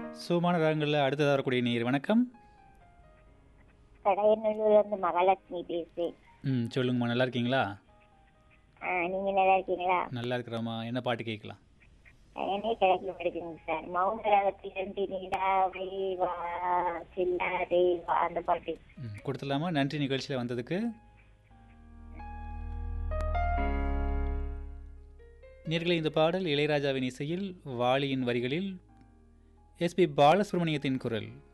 சுகமான ராகங்களில் அடுத்ததாக வரக்கூடிய நீர் வணக்கம் கடையநல்லூர்ல இருந்து மகாலட்சுமி பேசுறேன் ம் சொல்லுங்கம்மா நல்லா இருக்கீங்களா ஆ, நீங்க நல்லா இருக்கீங்களா நல்லா இருக்கிறோம்மா என்ன பாட்டு கேட்கலாம் என்னே கிடைக்க மாட்டேங்குங்க சார் மௌனராகத்திலிருந்து நீடாவே வா சில்லாதே வா அந்த பாட்டு ம் கொடுத்துடலாமா நன்றி நிகழ்ச்சியில் வந்ததுக்கு நேர்களை இந்த பாடல் இளையராஜாவின் இசையில் வாலியின் வரிகளில் எஸ்பி பாலசுப்ரமணியத்தின் குரல்